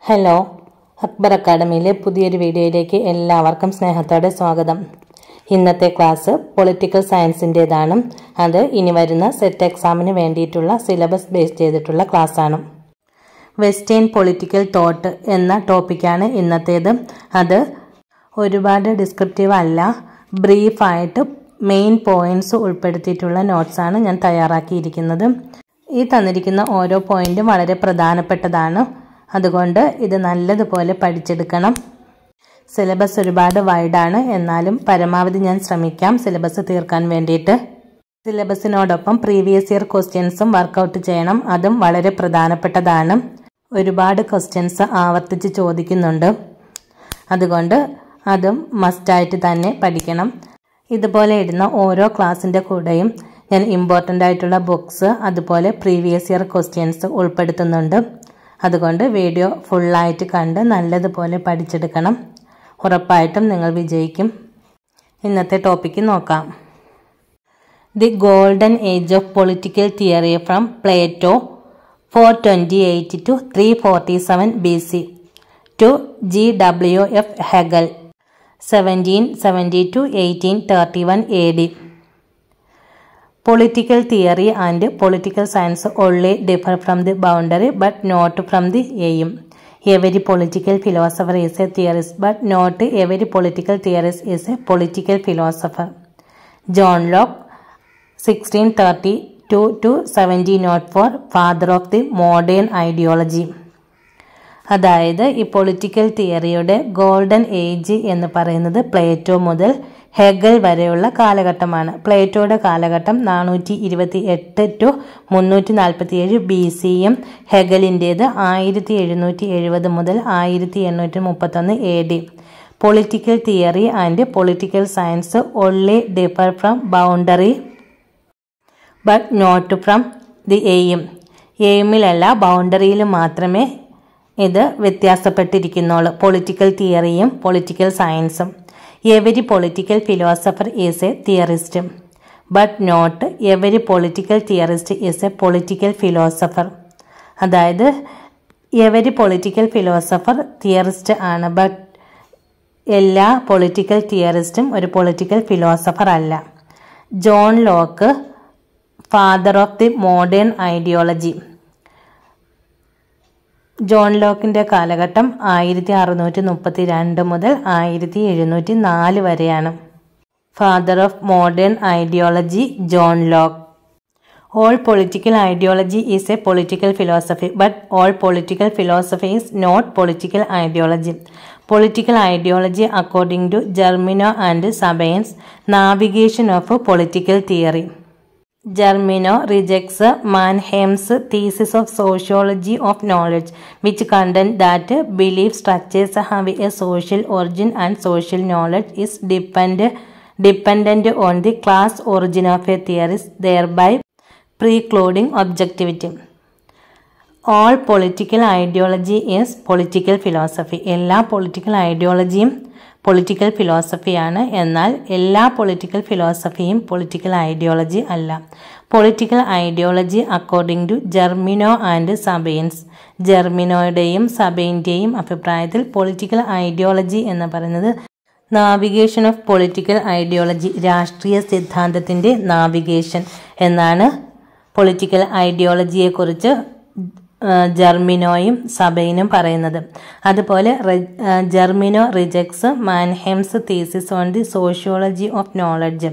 Hello Akbar അക്കാഡമിയിലെ പുതിയൊരു വീഡിയോയിലേക്ക് എല്ലാവർക്കും സ്നേഹത്തോടെ സ്വാഗതം ഇന്നത്തെ ക്ലാസ് പൊളിറ്റിക്കൽ സയൻസിൻ്റെതാണ് അത് ഇനി വരുന്ന സെറ്റ് എക്സാമിന് വേണ്ടിയിട്ടുള്ള സിലബസ് ബേസ് ചെയ്തിട്ടുള്ള ക്ലാസ്സാണ് വെസ്റ്റേൺ പൊളിറ്റിക്കൽ തോട്ട് എന്ന ടോപ്പിക്കാണ് ഇന്നത്തേത് അത് ഒരുപാട് ഡിസ്ക്രിപ്റ്റീവ് അല്ല ബ്രീഫായിട്ട് മെയിൻ പോയിന്റ്സ് ഉൾപ്പെടുത്തിയിട്ടുള്ള നോട്ട്സാണ് ഞാൻ തയ്യാറാക്കിയിരിക്കുന്നത് ഈ തന്നിരിക്കുന്ന ഓരോ പോയിന്റും വളരെ പ്രധാനപ്പെട്ടതാണ് അതുകൊണ്ട് ഇത് നല്ലതുപോലെ പഠിച്ചെടുക്കണം സിലബസ് ഒരുപാട് വൈഡാണ് എന്നാലും പരമാവധി ഞാൻ ശ്രമിക്കാം സിലബസ് തീർക്കാൻ വേണ്ടിയിട്ട് സിലബസിനോടൊപ്പം പ്രീവിയസ് ഇയർ ക്വസ്റ്റ്യൻസും വർക്കൗട്ട് ചെയ്യണം അതും വളരെ പ്രധാനപ്പെട്ടതാണ് ഒരുപാട് ക്വസ്റ്റ്യൻസ് ആവർത്തിച്ച് ചോദിക്കുന്നുണ്ട് അതുകൊണ്ട് അതും മസ്റ്റായിട്ട് തന്നെ പഠിക്കണം ഇതുപോലെ ഇടുന്ന ഓരോ ക്ലാസ്സിൻ്റെ കൂടെയും ഞാൻ ഇമ്പോർട്ടൻ്റ് ആയിട്ടുള്ള ബുക്സ് അതുപോലെ പ്രീവിയസ് ഇയർ ക്വസ്റ്റ്യൻസ് ഉൾപ്പെടുത്തുന്നുണ്ട് അതുകൊണ്ട് വീഡിയോ ഫുള്ളായിട്ട് കണ്ട് നല്ലതുപോലെ പഠിച്ചെടുക്കണം ഉറപ്പായിട്ടും നിങ്ങൾ വിജയിക്കും ഇന്നത്തെ ടോപ്പിക്ക് നോക്കാം the golden age of political theory from Plato four twenty eight to three forty seven B C to G W F Hegel seventeen seventy to eighteen thirty one A D Political theory and political science only differ from the boundary but not from the aim. Every political philosopher is a theorist but not every political theorist is a political philosopher. John Locke, 1632 to 1704, father of the modern ideology. അതായത് ഈ political തിയറിയുടെ golden age എന്ന് പറയുന്നത് Plato മുതൽ Hegel വരെയുള്ള കാലഘട്ടമാണ് പ്ലേറ്റോയുടെ കാലഘട്ടം നാനൂറ്റി ഇരുപത്തി എട്ട് ടു മുന്നൂറ്റി നാൽപ്പത്തി ഏഴ് ബി സിയും ഹെഗലിൻ്റേത് ആയിരത്തി എഴുന്നൂറ്റി എഴുപത് മുതൽ ആയിരത്തി എണ്ണൂറ്റി മുപ്പത്തൊന്ന് A D political theory and political science only differ from boundary but not from the aim എയിമിലല്ല ബൗണ്ടറിയിൽ മാത്രമേ ഇത് വ്യത്യാസപ്പെട്ടിരിക്കുന്നുള്ളൂ പൊളിറ്റിക്കൽ തിയറിയും പൊളിറ്റിക്കൽ സയൻസും every political philosopher is a theorist but not every political theorist is a political philosopher അതായത് every political philosopher theorist ആണ് but എല്ലാ പൊളിറ്റിക്കൽ തിയറിസ്റ്റും ഒരു പൊളിറ്റിക്കൽ ഫിലോസഫർ അല്ല John Locke father of the modern ideology John ലോക്കിൻ്റെ കാലഘട്ടം ആയിരത്തി അറുന്നൂറ്റി മുപ്പത്തി രണ്ട് മുതൽ ആയിരത്തി എഴുന്നൂറ്റി നാല് വരെയാണ് father of modern ideology John Locke all political ideology is a political philosophy but all political philosophy is not political ideology political ideology according to Germino and Sabine's navigation of political theory Germino rejects Mannheim's thesis of sociology of knowledge, which contend that belief structures have a social origin and social knowledge is depend, dependent on the class origin of a theorist, thereby precluding objectivity. All political ideology is political philosophy എല്ലാ political ഐഡിയോളജിയും political ഫിലോസഫിയാണ് എന്നാൽ എല്ലാ political ഫിലോസഫിയും political ideology അല്ല political ideology according to Germino and Sabine's ജെർമിനോയുടെയും സബൈൻ്റെയും അഭിപ്രായത്തിൽ പൊളിറ്റിക്കൽ ഐഡിയോളജി എന്ന് പറയുന്നത് നാവിഗേഷൻ ഓഫ് പൊളിറ്റിക്കൽ ഐഡിയോളജി രാഷ്ട്രീയ സിദ്ധാന്തത്തിൻ്റെ നാവിഗേഷൻ എന്നാണ് പൊളിറ്റിക്കൽ ഐഡിയോളജിയെക്കുറിച്ച് ജർമിനോയും സബൈനും പറയുന്നത് അതുപോലെ Germino rejects Mannheim's thesis on the sociology of knowledge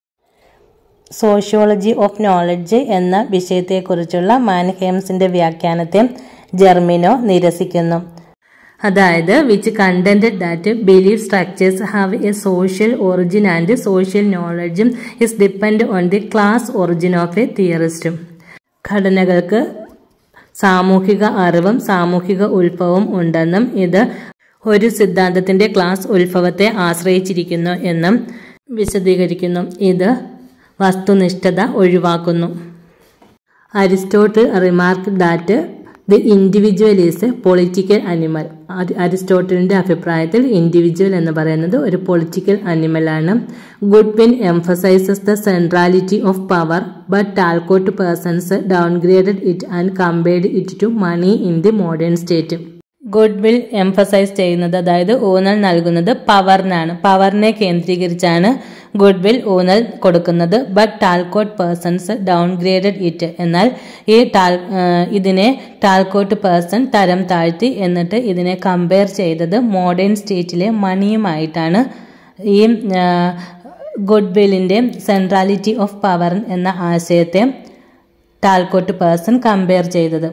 sociology of knowledge എന്ന വിഷയത്തെക്കുറിച്ചുള്ള മാൻഹെംസിൻ്റെ വ്യാഖ്യാനത്തെ ജർമിനോ നിരസിക്കുന്നു അതായത് which contended that belief structures have a social origin and social നോളജും is depend on the class origin of a തിയറിസ്റ്റും ഘടനകൾക്ക് സാമൂഹിക അറിവും സാമൂഹിക ഉത്ഭവവും ഉണ്ടെന്നും ഇത് ഒരു സിദ്ധാന്തത്തിന്റെ ക്ലാസ് ഉത്ഭവത്തെ ആശ്രയിച്ചിരിക്കുന്നു എന്നും വിശദീകരിക്കുന്നു ഇത് വസ്തുനിഷ്ഠത ഒഴിവാക്കുന്നു Aristotle remark that the individual is a political animal അരിസ്റ്റോട്ടലിന്റെ അഭിപ്രായത്തിൽ ഇൻഡിവിജ്വൽ എന്ന് പറയുന്നത് ഒരു പൊളിറ്റിക്കൽ അനിമലാണ് Goodwin emphasises the centrality of power but Talcott Parsons downgraded it and compared it to money in the modern state good will emphasise ചെയ്യുന്നത് അതായത് ഊന്നൽ നൽകുന്നത് പവറിനാണ് പവറിനെ കേന്ദ്രീകരിച്ചാണ് ഗുഡ് വിൽ ഊന്നൽ കൊടുക്കുന്നത് but Talcott Parsons downgraded it എന്നാൽ ഈ ടാൽ ഇതിനെ ടാൽക്കോട്ട് പേഴ്സൺ തരം താഴ്ത്തി എന്നിട്ട് ഇതിനെ കമ്പയർ ചെയ്തത് മോഡേൺ സ്റ്റേറ്റിലെ മണിയുമായിട്ടാണ് ഈ ഗുഡ് വില്ലിൻ്റെ സെൻട്രാലിറ്റി ഓഫ് പവർ എന്ന ആശയത്തെ ടാൽക്കോട്ട് പേഴ്സൺ കമ്പയർ ചെയ്തത്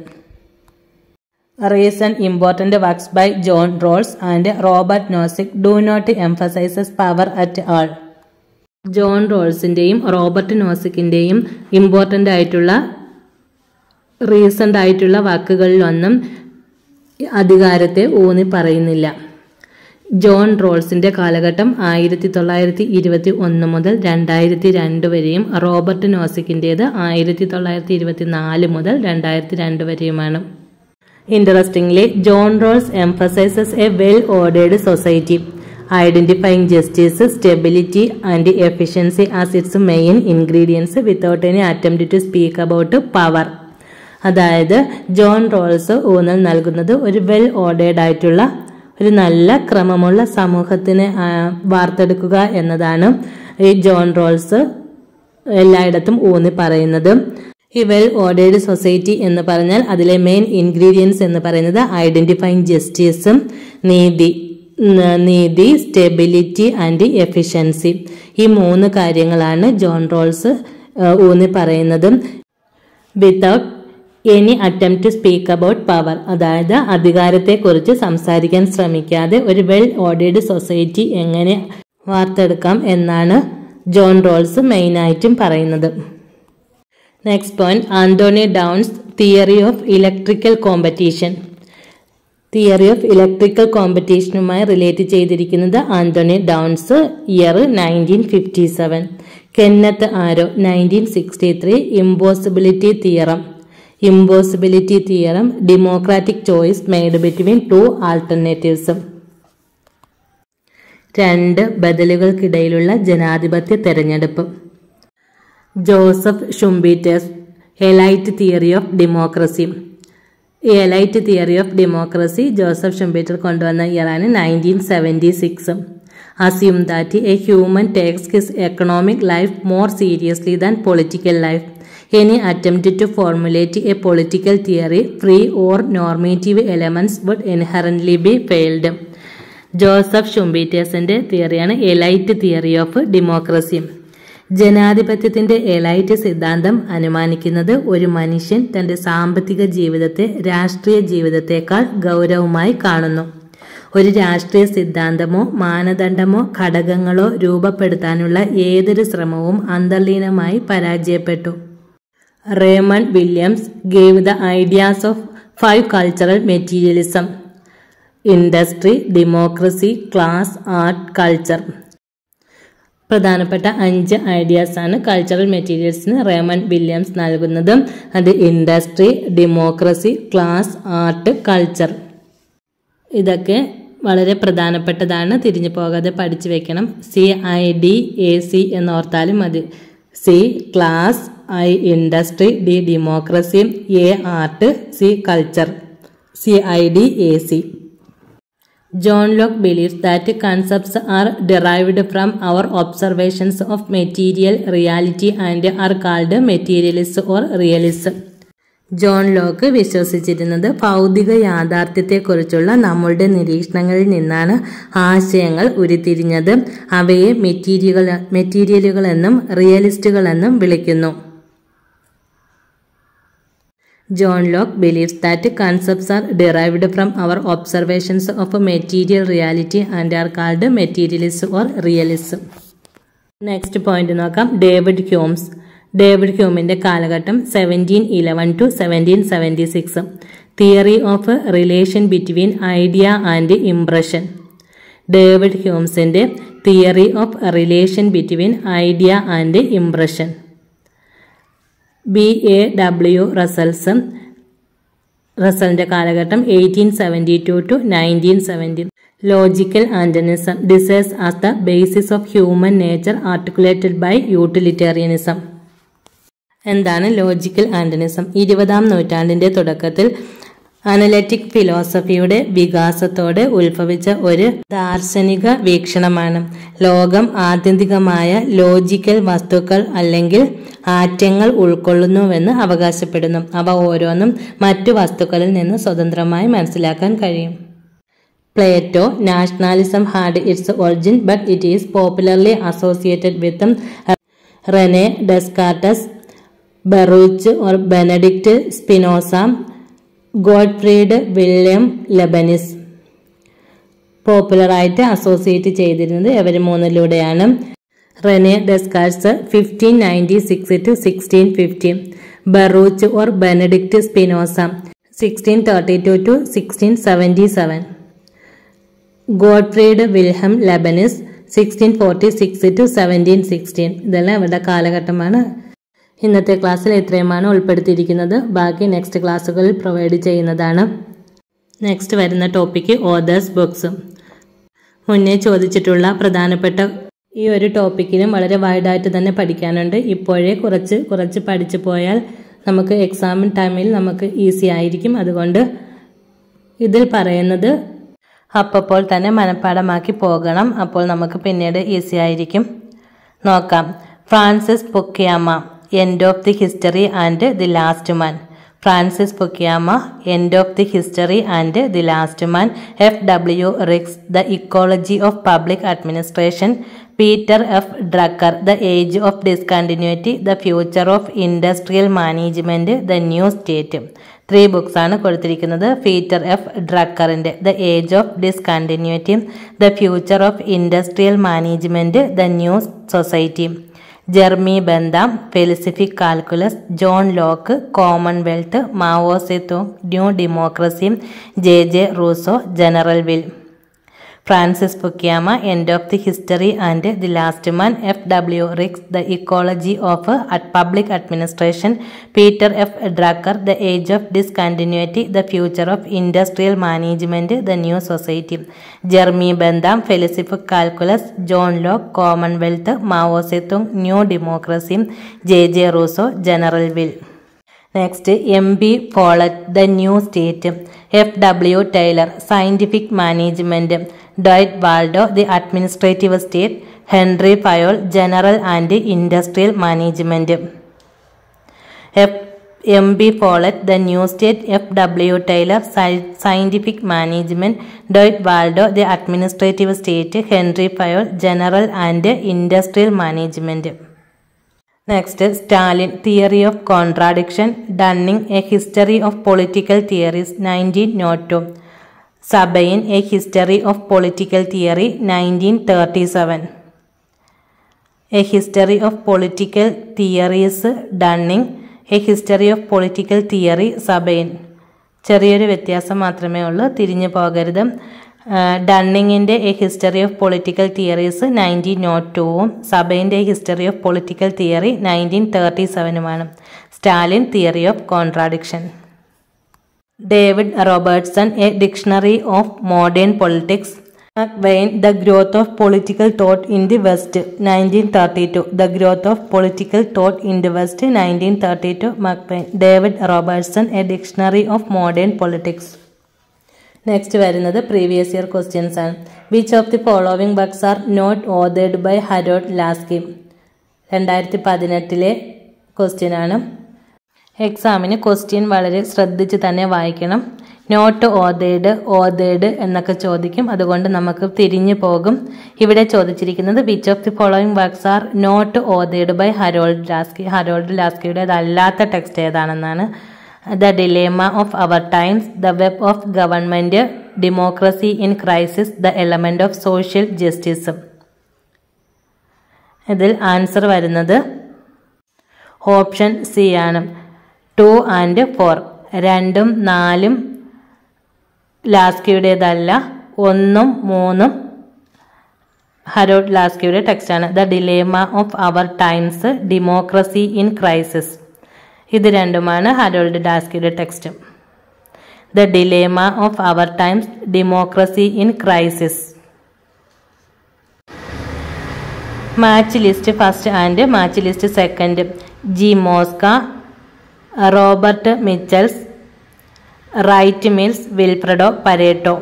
recent important works by John Rawls and Robert Nozick do not emphasises power at all John റോൾസിൻ്റെയും റോബർട്ട് നോസിക്കിൻ്റെയും ഇമ്പോർട്ടൻ്റ് ആയിട്ടുള്ള റീസെൻ്റ് ആയിട്ടുള്ള വാക്കുകളിലൊന്നും അധികാരത്തെ ഊന്നി പറയുന്നില്ല ജോൺ റോൾസിന്റെ കാലഘട്ടം ആയിരത്തി തൊള്ളായിരത്തി ഇരുപത്തി ഒന്ന് മുതൽ രണ്ടായിരത്തി രണ്ട് വരെയും റോബർട്ട് നോസിക്കിൻ്റേത് ആയിരത്തി തൊള്ളായിരത്തി ഇരുപത്തി നാല് മുതൽ രണ്ടായിരത്തി രണ്ട് വരെയുമാണ് interestingly John Rawls emphasises a well ordered society identifying justice stability and efficiency as its main ingredients without any attempt to speak about power അതായത് ജോൺ റോൾസ് ഊന്നൽ നൽകുന്നത് ഒരു വെൽ ഓർഡേർഡ് ആയിട്ടുള്ള ഒരു നല്ല ക്രമമുള്ള സമൂഹത്തിന് വാർത്തെടുക്കുക എന്നതാണ് ഈ ജോൺ റോൾസ് എല്ലായിടത്തും ഊന്നി പറയുന്നത് ഈ വെൽ ഓർഡേർഡ് സൊസൈറ്റി എന്ന് പറഞ്ഞാൽ അതിലെ മെയിൻ ഇൻഗ്രീഡിയൻസ് എന്ന് പറയുന്നത് ഐഡന്റിഫൈങ് ജസ്റ്റിസും നീതി നീതി സ്റ്റെബിലിറ്റി ആൻഡ് എഫിഷ്യൻസി ഈ മൂന്ന് കാര്യങ്ങളാണ് ജോൺ റോൾസ് ഊന്നി പറയുന്നത് without any attempt to speak about power അതായത് അധികാരത്തെക്കുറിച്ച് സംസാരിക്കാൻ ശ്രമിക്കാതെ ഒരു വെൽ ഓർഡേർഡ് സൊസൈറ്റി എങ്ങനെ വാർത്തെടുക്കാം എന്നാണ് ജോൺ റോൾസ് മെയിനായിട്ടും പറയുന്നത് next point Anthony Downs theory of electrical competition theory of electrical കോമ്പറ്റീഷനുമായി റിലേറ്റ് ചെയ്തിരിക്കുന്നത് Anthony Downs year nineteen fifty seven Kenneth Arrow nineteen sixty three impossibility theorem impossibility theorem democratic choice made between two alternatives രണ്ട് ബദലുകൾക്കിടയിലുള്ള ജനാധിപത്യ തെരഞ്ഞെടുപ്പ് Joseph Schumpeter's elite theory of democracy ഈ elite theory of democracy Joseph Schumpeter കൊണ്ടുവന്ന ഇയറാണ് nineteen seventy six assume that a human takes his economic life more seriously than political life any attempt to formulate a political theory free or normative elements would inherently be failed Joseph ഷുംബീറ്റേഴ്സിന്റെ തിയറിയാണ് elite theory of democracy ജനാധിപത്യത്തിന്റെ എലൈറ്റ് സിദ്ധാന്തം അനുമാനിക്കുന്നത് ഒരു മനുഷ്യൻ തന്റെ സാമ്പത്തിക ജീവിതത്തെ രാഷ്ട്രീയ ജീവിതത്തെക്കാൾ ഗൗരവമായി കാണുന്നു ഒരു രാഷ്ട്രീയ സിദ്ധാന്തമോ മാനദണ്ഡമോ ഘടകങ്ങളോ രൂപപ്പെടുത്താനുള്ള ഏതൊരു ശ്രമവും അന്തർലീനമായി പരാജയപ്പെട്ടു Raymond Williams gave the ideas of five cultural materialism industry democracy class art culture പ്രധാനപ്പെട്ട അഞ്ച് ഐഡിയാസ് ആണ് കൾച്ചറൽ മെറ്റീരിയൽസിന് റേമൺ വില്യംസ് നൽകുന്നത് അത് industry democracy class art culture ഇതൊക്കെ വളരെ പ്രധാനപ്പെട്ടതാണ് തിരിഞ്ഞു പോകാതെ പഠിച്ചു വെക്കണം C I D A C എന്നോർത്താലും മതി C class I industry D democracy A art C culture C I D A C John Locke believes that concepts are derived from our observations of material reality and are called materialists or realists. John Locke വിശ്വസിച്ചിരുന്നത് ഭൗതിക യാഥാർത്ഥ്യത്തെക്കുറിച്ചുള്ള നമ്മളുടെ നിരീക്ഷണങ്ങളിൽ നിന്നാണ് ആശയങ്ങൾ ഉരുത്തിരിഞ്ഞത് അവയെ മെറ്റീരിയലുകൾ മെറ്റീരിയലുകളെന്നും റിയലിസ്റ്റുകളെന്നും വിളിക്കുന്നു John Locke believes that concepts are derived from our observations of a material reality and are called materialists or realists. Next point നോക്കാം ഡേവിഡ് ഹ്യൂംസ് ഡേവിഡ് ഹ്യൂമിന്റെ കാലഘട്ടം seventeen eleven to seventeen seventy six theory of relation between idea and impression David ഹ്യൂംസിന്റെ theory of relation between idea and impression B A W Russell's റസലിന്റെ കാലഘട്ടം eighteen seventy two to nineteen seventy logical atomism desires as the basis of human nature articulated by utilitarianism എന്താണ് logical atomism ഇരുപതാം നൂറ്റാണ്ടിന്റെ തുടക്കത്തിൽ analytic ഫിലോസഫിയുടെ വികാസത്തോടെ ഉത്ഭവിച്ച ഒരു ദാർശനിക വീക്ഷണമാണ് ലോകം ആത്യന്തികമായ ലോജിക്കൽ വസ്തുക്കൾ അല്ലെങ്കിൽ ആറ്റങ്ങൾ ഉൾക്കൊള്ളുന്നുവെന്ന് അവകാശപ്പെടുന്നു അവ ഓരോന്നും മറ്റു വസ്തുക്കളിൽ നിന്ന് സ്വതന്ത്രമായി മനസ്സിലാക്കാൻ കഴിയും Plato nationalism had its origin but it is popularly associated with René Descartes Baruch or Benedict Spinoza Gottfried William Leibniz പോപ്പുലറായിട്ട് അസോസിയേറ്റ് ചെയ്തിരുന്നത് ഇവർ മൂന്നിലൂടെയാണ് René Descartes fifteen ninety six to sixteen fifty Baruch or Benedict Spinoza sixteen thirty two to sixteen seventy seven Gottfried Wilhelm Leibniz sixteen forty six to seventeen sixteen ഇതെല്ലാം ഇവരുടെ കാലഘട്ടമാണ് ഇന്നത്തെ ക്ലാസ്സിൽ ഇത്രയുമാണ് ഉൾപ്പെടുത്തിയിരിക്കുന്നത് ബാക്കി നെക്സ്റ്റ് ക്ലാസ്സുകളിൽ പ്രൊവൈഡ് ചെയ്യുന്നതാണ് നെക്സ്റ്റ് വരുന്ന ടോപ്പിക്ക് ഓതേഴ്സ് ബുക്സ് മുന്നേ ചോദിച്ചിട്ടുള്ള പ്രധാനപ്പെട്ട ഈ ഒരു ടോപ്പിക്കിനും വളരെ വൈഡായിട്ട് തന്നെ പഠിക്കാനുണ്ട് ഇപ്പോഴേ കുറച്ച് കുറച്ച് പഠിച്ചു പോയാൽ നമുക്ക് എക്സാം ടൈമിൽ നമുക്ക് ഈസി ആയിരിക്കും അതുകൊണ്ട് ഇതിൽ പറയുന്നത് അപ്പോൾ തന്നെ മനഃപ്പാടമാക്കി പോകണം അപ്പോൾ നമുക്ക് പിന്നീട് ഈസി ആയിരിക്കും നോക്കാം Francis Fukuyama end of the history and the last man Francis Fukuyama end of the history and the last man F W Riggs the ecology of public administration Peter F Drucker the age of discontinuity the future of industrial management the new state three books ആണ് കൊടുത്തിരിക്കുന്നത് Peter F ഡ്രക്കറിന്റെ the age of discontinuity the future of industrial management the new society Jeremy Bentham felicific calculus John Locke commonwealth Mao Zedong new democracy J J Rousseau general will Francis Fukuyama end of the history and the last man F W Riggs the ecology of public administration Peter F Drucker the age of discontinuity the future of industrial management the new society Jeremy Bentham felicific calculus John Locke commonwealth Mao Zedong new democracy J J Rousseau general will next M B Follett the new state F W Taylor scientific management Dwight Waldo the administrative state Henri Fayol general and industrial management F M B Follett the new state F W Taylor scientific management Dwight Waldo the administrative state Henri Fayol general and industrial management next Stalin theory of contradiction Dunning a history of political theories nineteen nought two Sabine a history of political theory nineteen thirty seven a history of political theories Dunning a history of political theory Sabine ചെറിയൊരു വ്യത്യാസം മാത്രമേ ഉള്ളൂ തിരിഞ്ഞു പോകരുത് ഡണ്ണിങ്ങിൻ്റെ a history of political theories nineteen nought ടുവും സബൈൻ്റെ history of political theory nineteen thirty സെവനുമാണ് Stalin theory of contradiction David Robertson a dictionary of modern politics Wain the growth of political thought in the West nineteen thirty two the growth of political thought in the West nineteen thirty two McIlwain David Robertson a dictionary of modern politics next വരുന്നത് previous year questions ആണ് which of the following books are not ഓതേഡ് by Harold Laski രണ്ടായിരത്തി പതിനെട്ടിലെ question ആണ് എക്സാമിന് question വളരെ ശ്രദ്ധിച്ച് തന്നെ വായിക്കണം നോട്ട് ഓതേഡ് ഓതേഡ് എന്നൊക്കെ ചോദിക്കും അതുകൊണ്ട് നമുക്ക് തിരിഞ്ഞു പോകും ഇവിടെ ചോദിച്ചിരിക്കുന്നത് which of the following works are not ഓതേഡ് ബൈ ഹരോൾഡ് ലാസ്കി ഹരോൾഡ് ലാസ്കിയുടേതല്ലാത്ത ടെക്സ്റ്റ് ഏതാണെന്നാണ് the dilemma of our times the web of government democracy in crisis the element of social justice ഇതിൽ ആൻസർ വരുന്നത് ഓപ്ഷൻ സി ആണ് two and four രണ്ടും നാലും ലാസ്കിയുടേതല്ല ഒന്നും മൂന്നും ഹരോഡ് ലാസ്കിയുടെ ടെക്സ്റ്റാണ് the dilemma of our times democracy in crisis ഇത് രണ്ടുമാണ് ഹരോൾഡ് ലാസ്കിയുടെ text the dilemma of our times democracy in crisis match list first and match list second G Mosca Robert Michels Wright Mills Vilfredo Pareto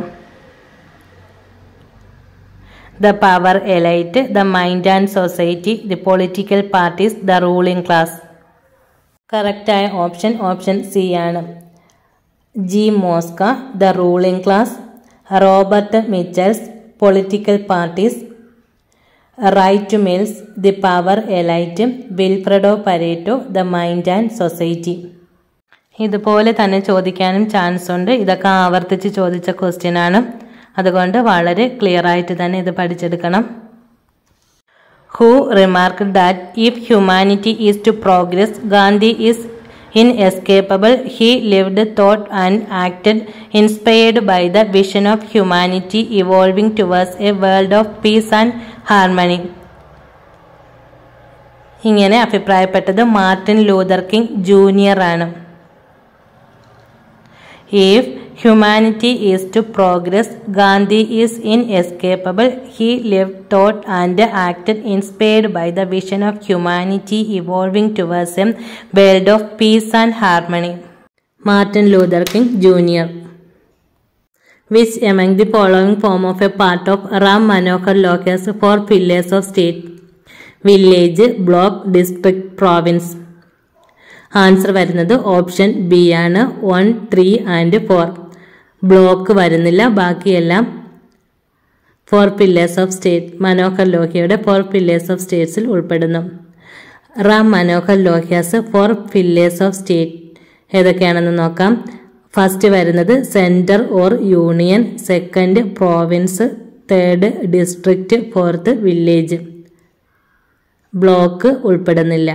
the power elite, the mind and society, the political parties, the ruling class. കറക്റ്റായ option option C ആണ് G Mosca the ruling class Robert Michels political parties Wright Mills the power elite Vilfredo Pareto the mind and society ഇതുപോലെ തന്നെ ചോദിക്കാനും chance ഉണ്ട് ഇതൊക്കെ ആവർത്തിച്ച് ചോദിച്ച question ആണ് അതുകൊണ്ട് വളരെ ക്ലിയർ ആയിട്ട് തന്നെ ഇത് പഠിച്ചെടുക്കണം who remark that if humanity is to progress Gandhi is inescapable he lived thought and acted inspired by the vision of humanity evolving towards a world of peace and harmony ഇങ്ങനെ അഭിപ്രായപ്പെട്ടത് Martin Luther King junior ആണ് If humanity is to progress, Gandhi is inescapable. He lived, thought, and acted inspired by the vision of humanity evolving towards a world of peace and harmony. Martin Luther King Jr. Which among the following form of a part of Ram Manohar Lok's four pillars of state? Village, block, district, province. Answer വരുന്നത് option B ആണ് one three and four block വരുന്നില്ല ബാക്കിയെല്ലാം four pillars of state Manohar ലോഹ്യയുടെ four pillars of സ്റ്റേറ്റ്സിൽ ഉൾപ്പെടുന്നു Ram Manohar Lohia's four pillars of state ഏതൊക്കെയാണെന്ന് നോക്കാം first വരുന്നത് centre or union second province third district fourth village block ഉൾപ്പെടുന്നില്ല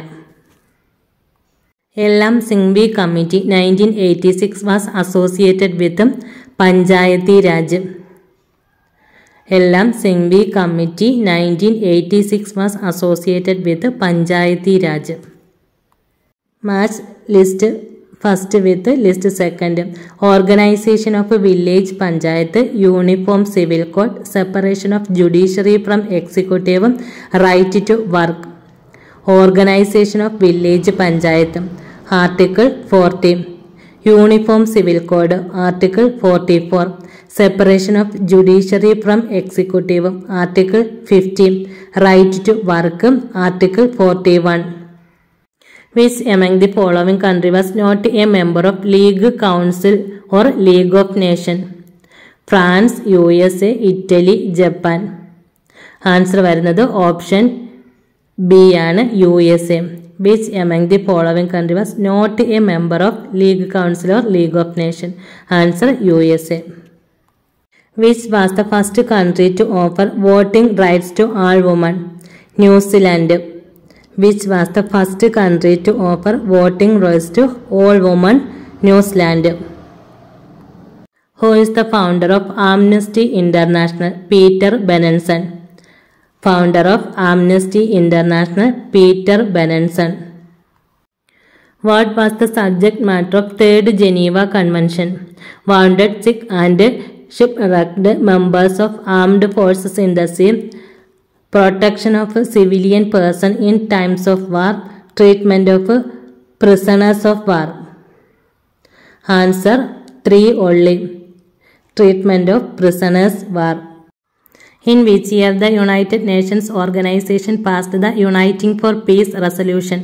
എല്ലാം Singhvi committee nineteen eighty six was associated with Panchayati Raj എല്ലാം Singhvi committee nineteen eighty six was associated with Panchayati Raj match list first with list second organisation of village panchayat uniform civil code separation of judiciary from executive right to work organisation of village panchayat article forty uniform civil code article forty four separation of judiciary from executive article fifty right to work article forty one which among the following country was not a member of League Council or League of Nations? France U S A Italy Japan answer വരുന്നത് option B ആണ് U S A which among the following country was not a member of League council or League of nation answer U S A which was the first country to offer voting rights to all women New Zealand which was the first country to offer voting rights to all women New Zealand who is the founder of Amnesty International Peter Benenson founder of Amnesty International Peter Benenson what was the subject matter of third Geneva convention wounded sick and shipwrecked members of armed forces in the sea protection of civilian person in times of war treatment of prisoners of war answer three only treatment of prisoners war In which year the United Nations Organization passed the Uniting for Peace Resolution?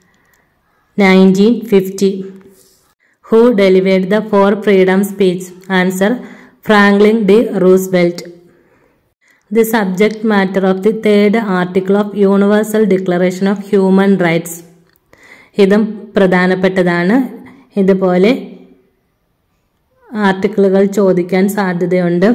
1950. Who delivered the Four Freedom speech? Answer Franklin D. Roosevelt. The subject matter of the third article of Universal Declaration of Human Rights. ഇതും പ്രധാനപ്പെട്ടതാണ് ഇതുപോലെ ആർട്ടിക്കിളുകൾ ചോദിക്കാൻ സാധ്യതയുണ്ട്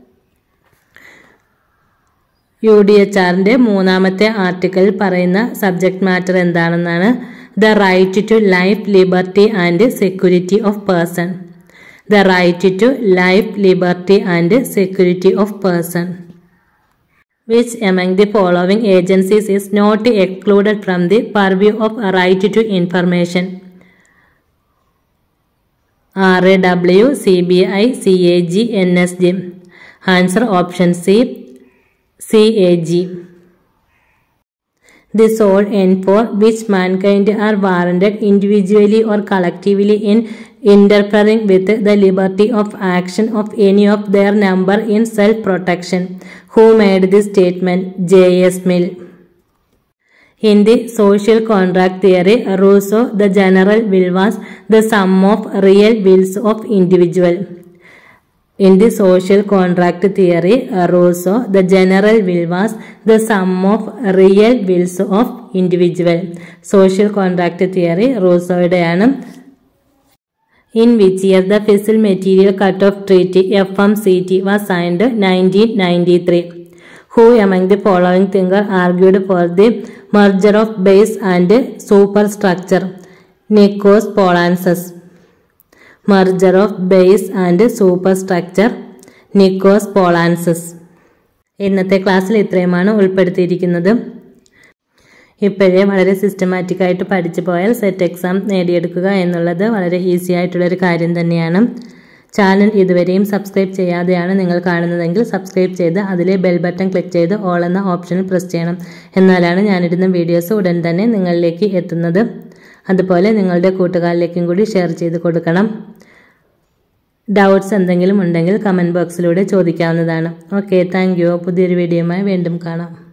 U D H ആറിൻ്റെ മൂന്നാമത്തെ article പറയുന്ന subject matter എന്താണെന്നാണ് the right to life liberty and security of person the right to life liberty and security of person which among the following agencies is not excluded from the purview of right to information R A W C B I C A G N S G answer option C CAG. the sole end for which mankind are warranted individually or collectively in interfering with the liberty of action of any of their number in self-protection. Who made this statement? J.S. Mill. In the social contract theory, Rousseau, the general will was the sum of real wills of individual. In the social contract theory, Rousseau, the general will was the sum of real wills of individual. Social contract theory റൂസോയുടെയാണ് in which year the fissile material cut-off treaty FMCT was signed 1993. Who among the following thinker argued for the merger of base and superstructure? Nikos Poulantzas. Merger of base and superstructure Nicos Poulantzas ഇന്നത്തെ ക്ലാസ്സിൽ ഇത്രയുമാണ് ഉൾപ്പെടുത്തിയിരിക്കുന്നത് ഇപ്പോഴേ വളരെ systematic ആയിട്ട് പഠിച്ചു പോയാൽ set exam നേടിയെടുക്കുക എന്നുള്ളത് വളരെ ഈസി ആയിട്ടുള്ളൊരു കാര്യം തന്നെയാണ് ചാനൽ ഇതുവരെയും സബ്സ്ക്രൈബ് ചെയ്യാതെയാണ് നിങ്ങൾ കാണുന്നതെങ്കിൽ സബ്സ്ക്രൈബ് ചെയ്ത് അതിലെ ബെൽ ബട്ടൺ ക്ലിക്ക് ചെയ്ത് ഓൾ എന്ന ഓപ്ഷനിൽ പ്രസ് ചെയ്യണം എന്നാലാണ് ഞാനിടുന്ന വീഡിയോസ് ഉടൻ തന്നെ നിങ്ങളിലേക്ക് എത്തുന്നത് അതുപോലെ നിങ്ങളുടെ കൂട്ടുകാരിലേക്കും കൂടി ഷെയർ ചെയ്ത് കൊടുക്കണം ഡൗട്ട്സ് എന്തെങ്കിലും ഉണ്ടെങ്കിൽ കമൻറ്റ് ബോക്സിലൂടെ ചോദിക്കാവുന്നതാണ് ഓക്കെ താങ്ക് യു പുതിയൊരു വീഡിയോയുമായി വീണ്ടും കാണാം